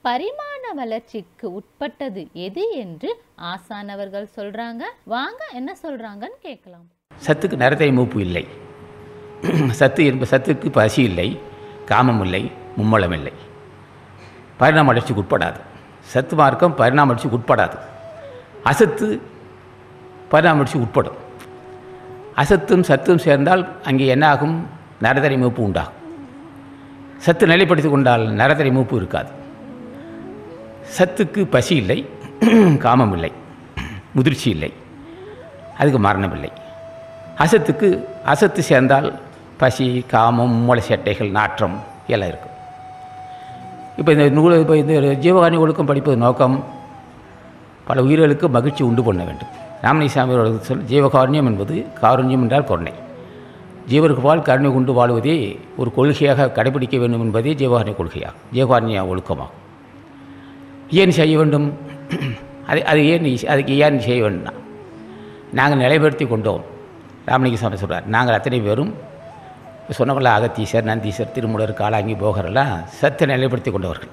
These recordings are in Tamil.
பரிமாண வளர்ச்சிக்கு உட்பட்டது எது என்று ஆசானவர்கள் சொல்றாங்க வாங்க என்ன சொல்றாங்கன்னு கேட்கலாம் சத்துக்கு நிறத்தை மூப்பு இல்லை சத்து என்ப சத்துக்கு பசி இல்லை காமம் இல்லை மும்மலம் இல்லை பரிணாம வளர்ச்சிக்கு உட்படாது சத்து மார்க்கம் பரிணாம வளர்ச்சிக்கு உட்படாது அசத்து பரிணாம வளர்ச்சிக்கு உட்படும் அசத்தும் சத்தும் சேர்ந்தால் அங்கே என்ன ஆகும் நரதரை மூப்பு உண்டாகும் சத்து நிலைப்படுத்தி கொண்டால் நரதரை மூப்பு இருக்காது சத்துக்கு பசி இல்லை காமம் இல்லை முதிர்ச்சி இல்லை அதுக்கு மரணம் இல்லை அசத்துக்கு அசத்து சேர்ந்தால் பசி காமம் மூளை சேட்டைகள் நாற்றம் எல்லாம் இருக்கும் இப்போ இந்த நூல் இப்போ இந்த ஜீவகாணி ஒழுக்கம் படிப்பது நோக்கம் பல உயிர்களுக்கு மகிழ்ச்சி உண்டு பண்ண வேண்டும் ராமலிசாமியோட சொல் ஜீவகாருண்யம் என்பது காருண்யம் என்றால் கருணை ஜீவருக்கு பால் கருணை கொண்டு வாழ்வதே ஒரு கொள்கையாக கடைபிடிக்க வேண்டும் என்பதே ஜீவகாருண்ய கொள்கையாகும் ஜீவகாருண்ய ஒழுக்கமாகும் ஏன் செய்ய வேண்டும் அது அது ஏன் நீ- அதுக்கு ஏன் செய்ய வேண்டும்னா நாங்கள் நிலைப்படுத்தி கொண்டோம் ராமலிங்க சாமி சொல்கிறார் நாங்கள் அத்தனை பேரும் சொன்னவங்கள அகத்தீசர் நந்தீசர் திருமூலர் காலாங்கி போகரெல்லாம் சத்தை நிலைப்படுத்தி கொண்டவர்கள்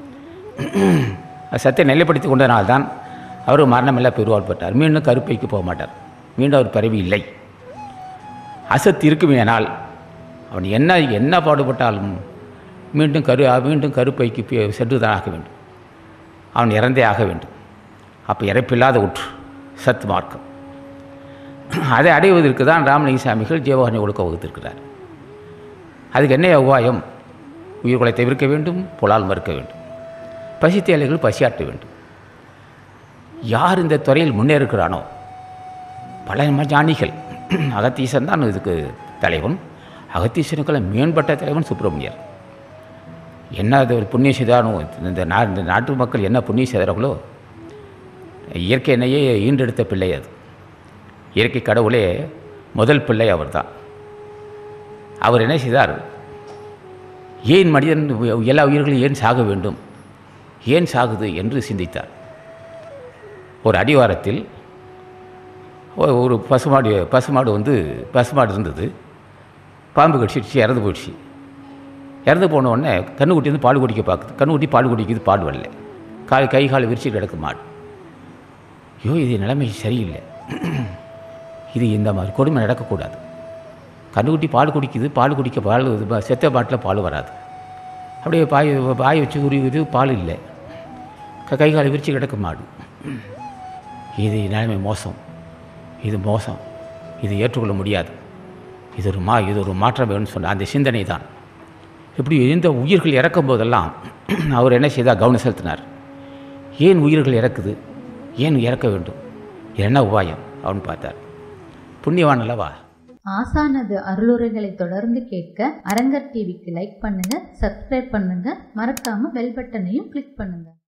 சத்தை நிலைப்படுத்தி கொண்டதனால்தான் அவர் மரணமில்லா பெருவாள் பெற்றார் மீண்டும் கருப்பைக்கு போக மாட்டார் மீண்டும் அவர் பிறவி இல்லை அசத்து இருக்குமேனால் அவன் என்ன என்ன பாடுபட்டாலும் மீண்டும் கரு மீண்டும் கருப்பைக்கு பே- சென்றுதான் ஆக வேண்டும் அவன் இறந்தே ஆக வேண்டும் அப்போ இறப்பில்லாத ஒற்று சத் மார்க்கம் அதை அடைவதற்கு தான் ராமலிங்க சாமிகள் ஜீவகாரணி ஒழுக்க வகுத்திருக்கிறார் அதுக்கு என்ன உபாயம் உயிர்களை தவிர்க்க வேண்டும் புலால் மறுக்க வேண்டும் பசித்தேலைகள் பசியாற்ற வேண்டும் யார் இந்த துறையில் முன்னேறுகிறானோ பல ஞானிகள் அகத்தீசன் தான் இதுக்கு தலைவன் அகத்தீசனுக்கெல்லாம் மேம்பட்ட தலைவன் சுப்பிரமணியர் என்ன அது ஒரு புண்ணிய செய்தானோ இந்த நா இந்த நாட்டு மக்கள் என்ன புண்ணியம் செய்தார்களோ இயற்கை என்னையே ஈண்டெடுத்த பிள்ளை அது இயற்கை கடவுளே முதல் பிள்ளை அவர்தான் அவர் என்ன செய்தார் ஏன் மனிதன் எல்லா உயிர்களும் ஏன் சாக வேண்டும் ஏன் சாகுது என்று சிந்தித்தார் ஒரு அடிவாரத்தில் ஒ- ஒரு பசுமாடு பசுமாடு வந்து பசுமாடு இருந்தது பாம்பு கடிச்சிடுச்சு இறந்து போயிடுச்சு இறந்து போன உடனே கண்ணுக்குட்டி வந்து பால் குடிக்க பார்க்குது கண்ணுக்குட்டி பால் குடிக்குது பால் வரல கால் கை கால் விரிச்சு கிடக்கு மாடு ஐயோ இது நிலைமை சரியில்லை இது இந்த மாதிரி கொடுமை நடக்கக்கூடாது கண்ணுக்குட்டி பால் குடிக்குது பால் குடிக்க பால் இது ப- செத்த பாட்டில் பால் வராது அப்படியே பாய் பாய் வச்சு உருவிது பால் இல்லை க- கை கால் விரிச்சு கிடக்கு மாடு இது நிலைமை மோசம் இது மோசம் இது ஏற்றுக்கொள்ள முடியாது இது ஒரு மா இது ஒரு மாற்றம் வேணும்னு சொன்ன அந்த சிந்தனை தான் இப்படி எந்த உயிர்கள் இறக்கும் போதெல்லாம் அவர் என்ன செய்தார் கவனம் செலுத்தினார் ஏன் உயிர்கள் இறக்குது ஏன் இறக்க வேண்டும் இது என்ன உபாயம் அப்படின்னு பார்த்தார் புண்ணியவான் அல்லவா ஆசானது அருளுரைகளை தொடர்ந்து கேட்க அரங்கர் டிவிக்கு லைக் பண்ணுங்க சப்ஸ்கிரைப் பண்ணுங்க மறக்காம பெல் பட்டனையும் கிளிக் பண்ணுங்க